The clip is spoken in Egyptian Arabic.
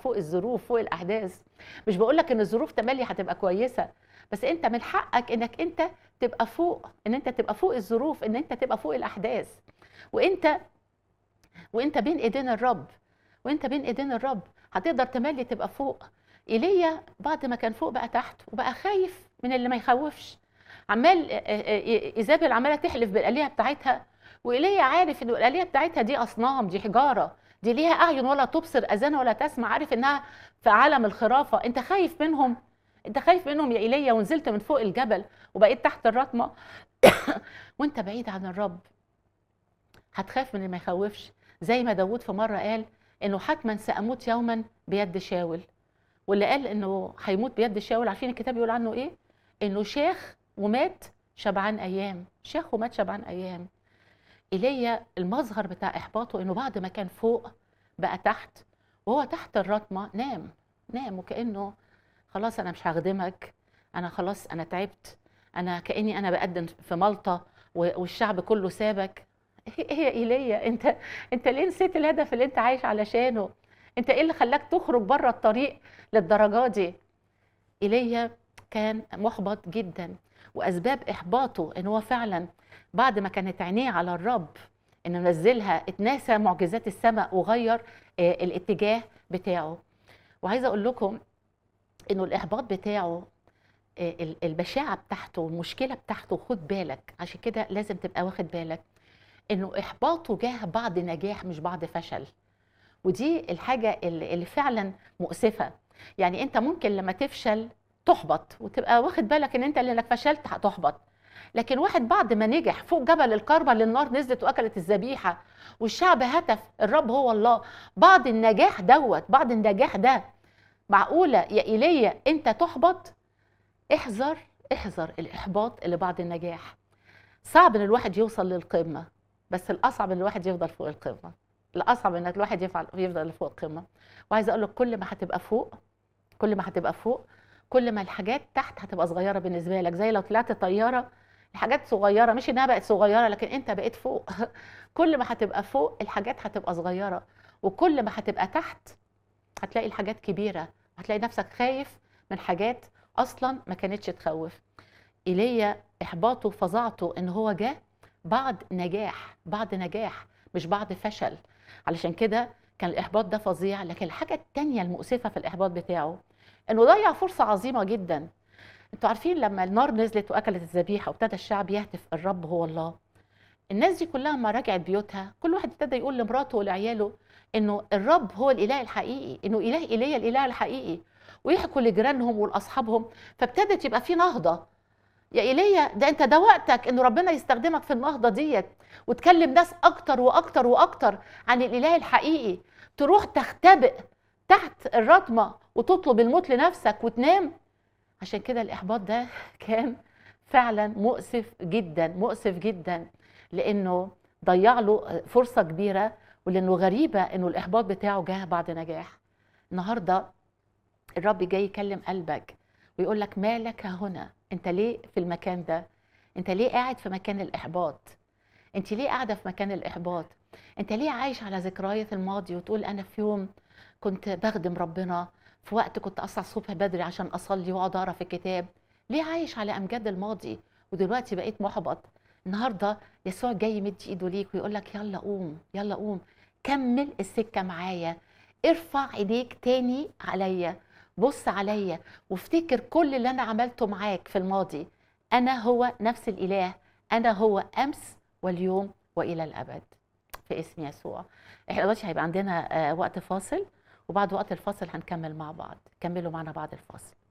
فوق الظروف فوق الاحداث مش بقول لك ان الظروف تملي هتبقى كويسه بس انت من حقك انك انت تبقى فوق ان انت تبقى فوق الظروف ان انت تبقى فوق الاحداث وانت وانت بين ايدين الرب وانت بين ايدين الرب هتقدر تملي تبقى فوق ايليا بعد ما كان فوق بقى تحت وبقى خايف من اللي ما يخوفش عمال آه، آه، ايزابل عماله تحلف بالالهه بتاعتها وايليا عارف ان الالهه بتاعتها دي اصنام دي حجاره دي ليها اعين ولا تبصر اذان ولا تسمع عارف انها في عالم الخرافه انت خايف منهم انت خايف منهم يا ايليا ونزلت من فوق الجبل وبقيت تحت الرتمه وانت بعيد عن الرب هتخاف من اللي ما يخوفش زي ما داود في مره قال انه حتما ساموت يوما بيد شاول واللي قال انه هيموت بيد شاول عارفين الكتاب يقول عنه ايه انه شاخ ومات شبعان ايام شاخ ومات شبعان ايام ايليا المظهر بتاع احباطه انه بعد ما كان فوق بقى تحت وهو تحت الرتمه نام نام وكانه خلاص انا مش هخدمك انا خلاص انا تعبت انا كاني انا بقدم في ملطه و- والشعب كله سابك ايه إيه يا ايليا انت انت ليه نسيت الهدف اللي انت عايش علشانه انت ايه اللي خلاك تخرج بره الطريق للدرجه دي ايليا كان محبط جدا واسباب احباطه ان هو فعلا بعد ما كانت عينيه على الرب انه نزلها اتناسى معجزات السماء وغير آه، الاتجاه بتاعه وعايزه اقول لكم انه الاحباط بتاعه آه، ال- البشاعه بتاعته والمشكله بتاعته خد بالك عشان كده لازم تبقى واخد بالك انه احباطه جاه بعد نجاح مش بعد فشل ودي الحاجه اللي اللي فعلا مؤسفه يعني انت ممكن لما تفشل تحبط وتبقى واخد بالك ان انت لانك فشلت هتحبط لكن واحد بعد ما نجح فوق جبل الكرمة اللي النار نزلت واكلت الذبيحه والشعب هتف الرب هو الله بعد النجاح دوت بعد النجاح ده معقوله يا ايليا انت تحبط احذر احذر الاحباط اللي بعد النجاح صعب ان الواحد يوصل للقمه بس الاصعب ان الواحد يفضل فوق القمه الاصعب انك الواحد يفعل يفضل فوق القمه وعايزه اقول لك كل ما هتبقى فوق كل ما هتبقى فوق كل ما الحاجات تحت هتبقى صغيره بالنسبه لك زي لو طلعت طياره الحاجات صغيره مش انها بقت صغيره لكن انت بقيت فوق كل ما هتبقى فوق الحاجات هتبقى صغيره وكل ما هتبقى تحت هتلاقي الحاجات كبيره هتلاقي نفسك خايف من حاجات اصلا ما كانتش تخوف ايليا احباطه فظاعته ان هو جه بعد نجاح بعد نجاح مش بعد فشل علشان كده كان الاحباط ده فظيع لكن الحاجه التانية المؤسفه في الاحباط بتاعه انه ضيع فرصه عظيمه جدا انتوا عارفين لما النار نزلت واكلت الذبيحه وابتدى الشعب يهتف الرب هو الله الناس دي كلها ما رجعت بيوتها كل واحد ابتدى يقول لمراته ولعياله انه الرب هو الاله الحقيقي انه اله ايليا الاله الحقيقي ويحكوا لجيرانهم ولاصحابهم فابتدت يبقى في نهضه يا ايليا ده انت ده وقتك انه ربنا يستخدمك في النهضه ديت وتكلم ناس اكتر واكتر واكتر عن الاله الحقيقي تروح تختبئ تحت الرتمه وتطلب الموت لنفسك وتنام عشان كده الاحباط ده كان فعلا مؤسف جدا مؤسف جدا لانه ضيع له فرصه كبيره ولانه غريبه انه الاحباط بتاعه جه بعد نجاح النهارده الرب جاي يكلم قلبك ويقول لك مالك هنا انت ليه في المكان ده انت ليه قاعد في مكان الاحباط انت ليه قاعده في مكان الاحباط انت ليه عايش على ذكريات الماضي وتقول انا في يوم كنت بخدم ربنا في وقت كنت اصحى الصبح بدري عشان اصلي واقعد اقرا في الكتاب ليه عايش على امجاد الماضي ودلوقتي بقيت محبط النهارده يسوع جاي يمد ايده ليك ويقول لك يلا قوم يلا قوم كمل السكه معايا ارفع ايديك تاني عليا بص عليا وافتكر كل اللي انا عملته معاك في الماضي انا هو نفس الاله انا هو امس واليوم والى الابد في اسم يسوع احنا دلوقتي هيبقى عندنا آه، وقت فاصل وبعد وقت الفاصل هنكمل مع بعض كملوا معنا بعد الفاصل